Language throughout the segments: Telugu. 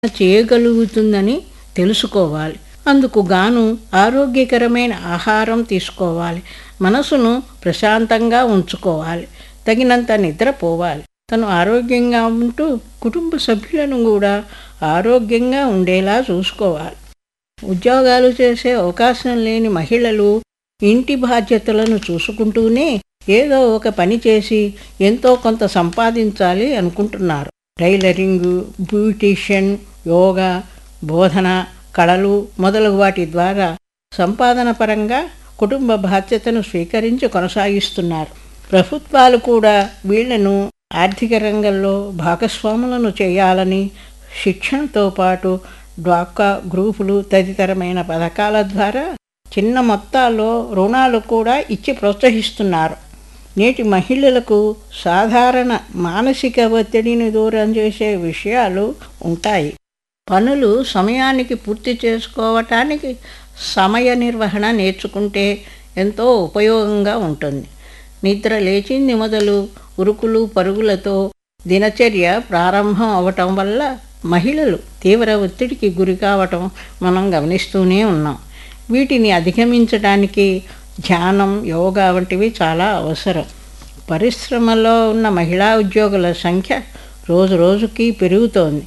చేయగలుగుతుందని తెలుసుకోవాలి అందుకు గాను ఆరోగ్యకరమైన ఆహారం తీసుకోవాలి మనసును ప్రశాంతంగా ఉంచుకోవాలి తగినంత నిద్రపోవాలి తను ఆరోగ్యంగా ఉంటూ కుటుంబ సభ్యులను కూడా ఆరోగ్యంగా ఉండేలా చూసుకోవాలి ఉద్యోగాలు చేసే అవకాశం లేని మహిళలు ఇంటి బాధ్యతలను చూసుకుంటూనే ఏదో ఒక పని చేసి ఎంతో కొంత సంపాదించాలి అనుకుంటున్నారు టైలరింగ్ బ్యూటీషియన్ యోగా బోధన కళలు మొదలగు వాటి ద్వారా సంపాదన పరంగా కుటుంబ బాధ్యతను స్వీకరించి కొనసాగిస్తున్నారు ప్రభుత్వాలు కూడా వీళ్లను ఆర్థిక రంగంలో భాగస్వాములను చేయాలని శిక్షణతో పాటు డ్వాకా గ్రూపులు తదితరమైన పథకాల ద్వారా చిన్న మొత్తాల్లో రుణాలు కూడా ఇచ్చి ప్రోత్సహిస్తున్నారు నేటి మహిళలకు సాధారణ మానసిక ఒత్తిడిని దూరం చేసే విషయాలు ఉంటాయి పనులు సమయానికి పూర్తి చేసుకోవటానికి సమయ నిర్వహణ నేర్చుకుంటే ఎంతో ఉపయోగంగా ఉంటుంది నిద్ర లేచింది మొదలు ఉరుకులు పరుగులతో దినచర్య ప్రారంభం అవటం వల్ల మహిళలు తీవ్ర ఒత్తిడికి గురి కావటం మనం గమనిస్తూనే ఉన్నాం వీటిని అధిగమించడానికి ధ్యానం యోగా వంటివి చాలా అవసరం పరిశ్రమలో ఉన్న మహిళా ఉద్యోగుల సంఖ్య రోజు రోజుకి పెరుగుతోంది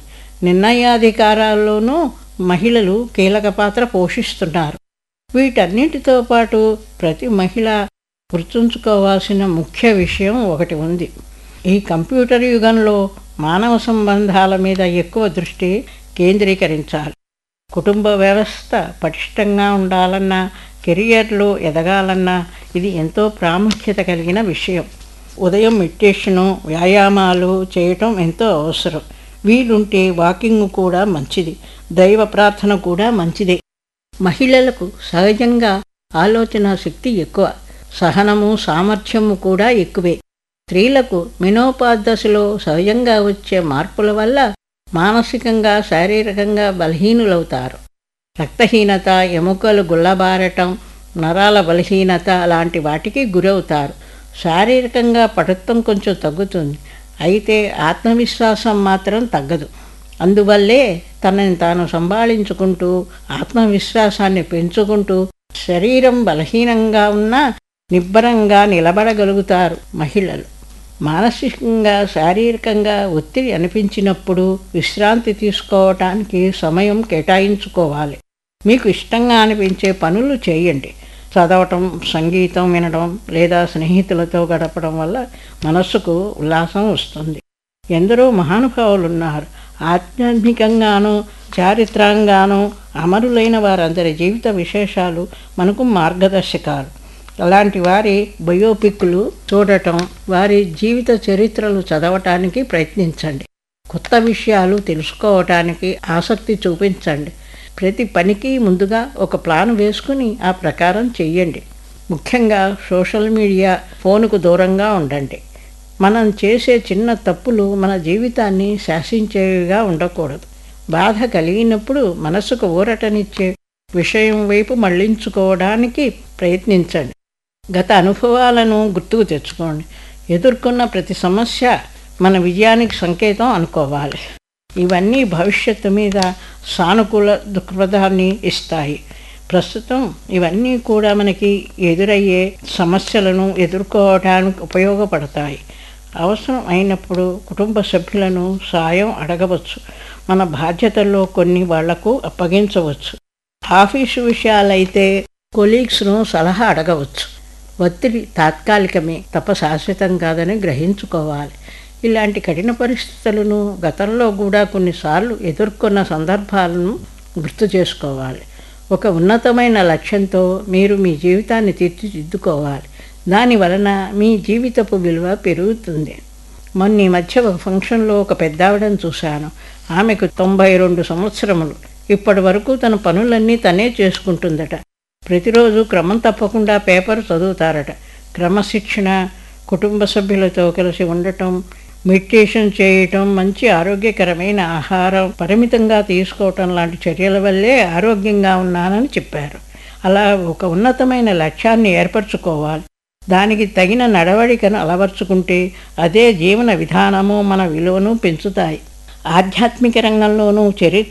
నిర్ణయాధికారాల్లోనూ మహిళలు కీలక పాత్ర పోషిస్తున్నారు వీటన్నిటితో పాటు ప్రతి మహిళ గుర్తుంచుకోవాల్సిన ముఖ్య విషయం ఒకటి ఉంది ఈ కంప్యూటర్ యుగంలో మానవ సంబంధాల మీద ఎక్కువ దృష్టి కేంద్రీకరించాలి కుటుంబ వ్యవస్థ పటిష్టంగా ఉండాలన్నా కెరియర్లో ఎదగాలన్నా ఇది ఎంతో ప్రాముఖ్యత కలిగిన విషయం ఉదయం మెడిటేషను వ్యాయామాలు చేయటం ఎంతో అవసరం వీలుంటే వాకింగ్ కూడా మంచిది దైవ ప్రార్థన కూడా మంచిదే మహిళలకు సహజంగా ఆలోచన శక్తి ఎక్కువ సహనము సామర్థ్యము కూడా ఎక్కువే స్త్రీలకు మినోపాదశలో సహజంగా వచ్చే మార్పుల వల్ల మానసికంగా శారీరకంగా బలహీనులవుతారు రక్తహీనత ఎముకలు గుల్లబారటం నరాల బలహీనత లాంటి వాటికి గురవుతారు శారీరకంగా పటుత్వం కొంచెం తగ్గుతుంది అయితే ఆత్మవిశ్వాసం మాత్రం తగ్గదు అందువల్లే తనని తాను సంభాళించుకుంటూ ఆత్మవిశ్వాసాన్ని పెంచుకుంటూ శరీరం బలహీనంగా ఉన్నా నిబ్బరంగా నిలబడగలుగుతారు మహిళలు మానసికంగా శారీరకంగా ఒత్తిడి అనిపించినప్పుడు విశ్రాంతి తీసుకోవటానికి సమయం కేటాయించుకోవాలి మీకు ఇష్టంగా అనిపించే పనులు చేయండి చదవటం సంగీతం వినడం లేదా స్నేహితులతో గడపడం వల్ల మనస్సుకు ఉల్లాసం వస్తుంది ఎందరో మహానుభావులు ఉన్నారు ఆధ్యాత్మికంగాను చారిత్రంగాను అమరులైన వారందరి జీవిత విశేషాలు మనకు మార్గదర్శకాలు అలాంటి వారి బయోపిక్లు చూడటం వారి జీవిత చరిత్రలు చదవటానికి ప్రయత్నించండి కొత్త విషయాలు తెలుసుకోవటానికి ఆసక్తి చూపించండి ప్రతి పనికి ముందుగా ఒక ప్లాన్ వేసుకుని ఆ ప్రకారం చెయ్యండి ముఖ్యంగా సోషల్ మీడియా ఫోన్కు దూరంగా ఉండండి మనం చేసే చిన్న తప్పులు మన జీవితాన్ని శాసించేవిగా ఉండకూడదు బాధ కలిగినప్పుడు మనసుకు ఊరటనిచ్చే విషయం వైపు మళ్లించుకోవడానికి ప్రయత్నించండి గత అనుభవాలను గుర్తుకు తెచ్చుకోండి ఎదుర్కొన్న ప్రతి సమస్య మన విజయానికి సంకేతం అనుకోవాలి ఇవన్నీ భవిష్యత్తు మీద సానుకూల దృక్పథాన్ని ఇస్తాయి ప్రస్తుతం ఇవన్నీ కూడా మనకి ఎదురయ్యే సమస్యలను ఎదుర్కోవడానికి ఉపయోగపడతాయి అవసరం అయినప్పుడు కుటుంబ సభ్యులను సాయం అడగవచ్చు మన బాధ్యతల్లో కొన్ని వాళ్లకు అప్పగించవచ్చు ఆఫీసు విషయాలైతే కొలీగ్స్ను సలహా అడగవచ్చు ఒత్తిడి తాత్కాలికమే తప్ప శాశ్వతం కాదని గ్రహించుకోవాలి ఇలాంటి కఠిన పరిస్థితులను గతంలో కూడా కొన్నిసార్లు ఎదుర్కొన్న సందర్భాలను గుర్తు చేసుకోవాలి ఒక ఉన్నతమైన లక్ష్యంతో మీరు మీ జీవితాన్ని తీర్చిదిద్దుకోవాలి దాని వలన మీ జీవితపు విలువ పెరుగుతుంది మొన్న ఈ మధ్య ఒక ఫంక్షన్లో ఒక పెద్దావిడను చూశాను ఆమెకు తొంభై రెండు సంవత్సరములు ఇప్పటి వరకు తన పనులన్నీ తనే చేసుకుంటుందట ప్రతిరోజు క్రమం తప్పకుండా పేపర్ చదువుతారట క్రమశిక్షణ కుటుంబ సభ్యులతో కలిసి ఉండటం మెడిటేషన్ చేయటం మంచి ఆరోగ్యకరమైన ఆహారం పరిమితంగా తీసుకోవటం లాంటి చర్యల వల్లే ఆరోగ్యంగా ఉన్నానని చెప్పారు అలా ఒక ఉన్నతమైన లక్ష్యాన్ని ఏర్పరచుకోవాలి దానికి తగిన నడవడికను అలవర్చుకుంటే అదే జీవన విధానము మన విలువను పెంచుతాయి ఆధ్యాత్మిక రంగంలోనూ చరిత్ర